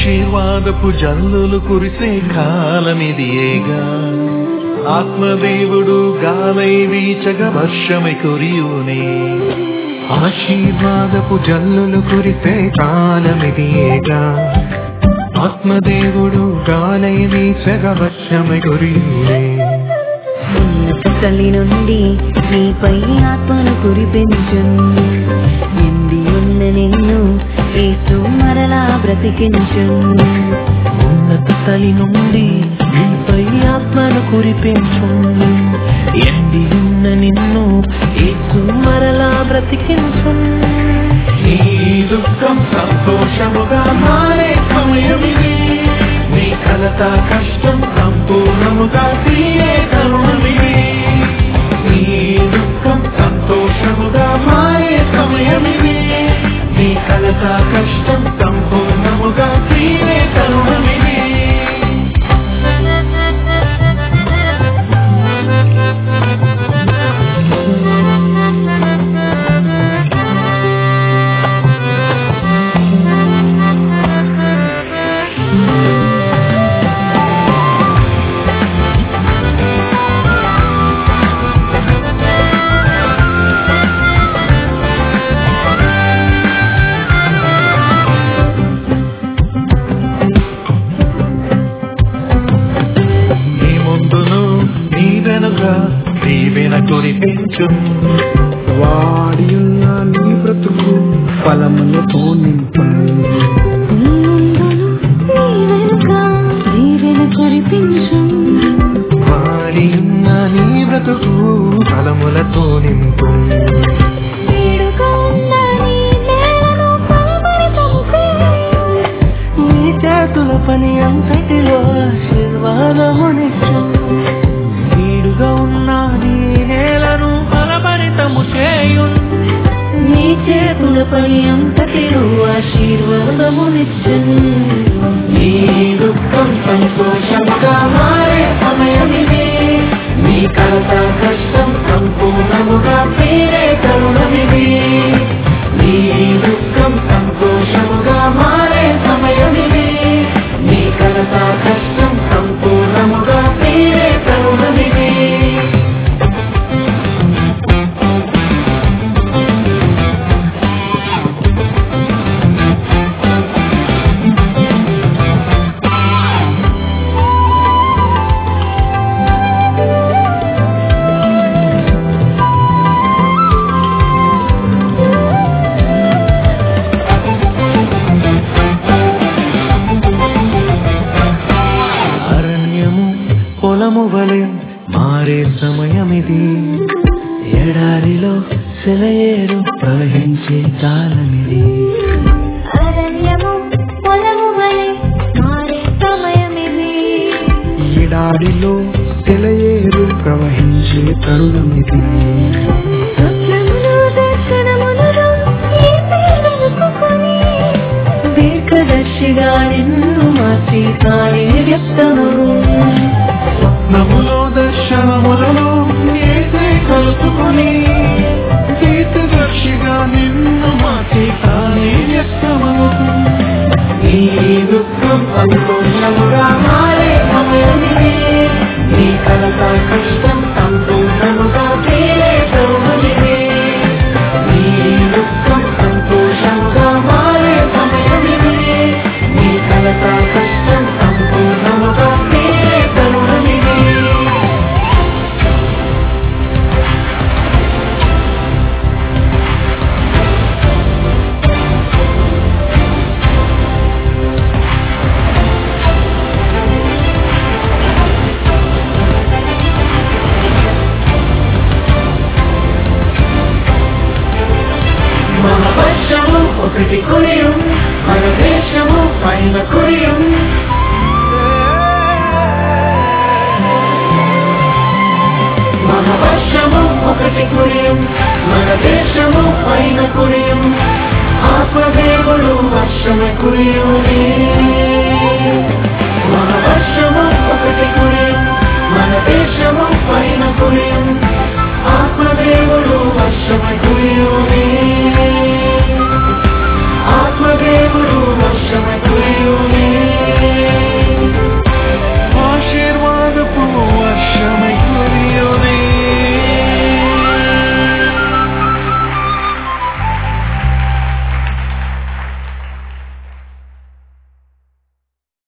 ఆశీర్వాదపు జల్లులు కురిసే కాలమిదియేగా ఆత్మదేవుడు గాలై వీచగ వర్షమై కురియునే ఆశీర్వాదపు జల్లులు కురిసే కాలమిదియేగా ఆత్మదేవుడు గాలై వీచగ వర్షమై కురియునే ఉన్నత తల్లి నుండి నీపై ఆత్మను కురిపించు ఎండి ఉన్న నిన్ను ఏసు మరలా బ్రతికించు ఉన్నత తలి నుండి నీపై ఆత్మను కురిపించు ఎండి ఉన్న నిన్ను ఏసు మరలా బ్రతికించు నీ దుఃఖం సంతోషముగా మారే సమయమిది నీ కలత కష్టం సంపూర్ణముగా తీరే తరుణమిది నీ దుఃఖం సంతోషముగా మారే సమయమిది నీ కలత కష్టం సంపూర్ణముగా తీరే తరుణమిది నీ ముందును నీ వెనుక దీవెన కురిపించు వాడియున్న నీ బ్రతుకు ఫలములతో నింపు దీవెన కురిపించు వాడియున్న నీ బ్రతుకు ఫలములతో నింపు వేడుక ఉన్న నీ నేలను పరమళితము చేయి. నీ చేతుల పని అంతటిలో ఆశీర్వాదమునిచ్చు వీడుగా ఉన్న నీ నేలను ఫలభరితము చేయు నీ చేతులపై అంతటిలో ఆశీర్వాదమునిచ్చు నీ దుఃఖం సంతోషంగా మారే సమయమిది నీ కలత కష్టం సంపూర్ణముగా తీరే తరుణమిది నీ దుఃఖం సంతోషముగా మారే సమయమిది నీ కలత కష్టం సంపూర్ణముగా తీరే తరుణమిది అరణ్యము పొలము వలె మారే సమయమిది ఎడారిలో సెలయేరు ప్రవహించే కాలమిది అరణ్యము పొలము వలె మారే సమయమిది ఎడారిలో తెలయేరు ప్రవహించే తరుణమిది స్వప్నములు దర్శనములలో యేసయ్య వెలుగుకొని దీర్ఘదర్శిగా నిన్ను మార్చి తానే వ్యక్తము నములో దర్శనములలో ఏసే కలుసుకొని దీర్ఘదర్శిగా నిన్ను మాటి తానే వ్యక్తమవుతూ నీ దుఃఖం సంతోషముగా మారే సమయమిది నీ కలత కష్టం సంతోషముగా తీరే తరుణమిది నీ దుఃఖం సంతోషముగా మారే సమయమిది నీ కలత కష్టం సంపూర్ణముగా తీరే తరుణమిది మన వర్షము ఒకటి కురియం మన దేశము పైన కురియం మన వర్షము ఒకటి కురియం మన దేశము పైన కురియం ఆత్మదేవుడు వర్షము కురియునే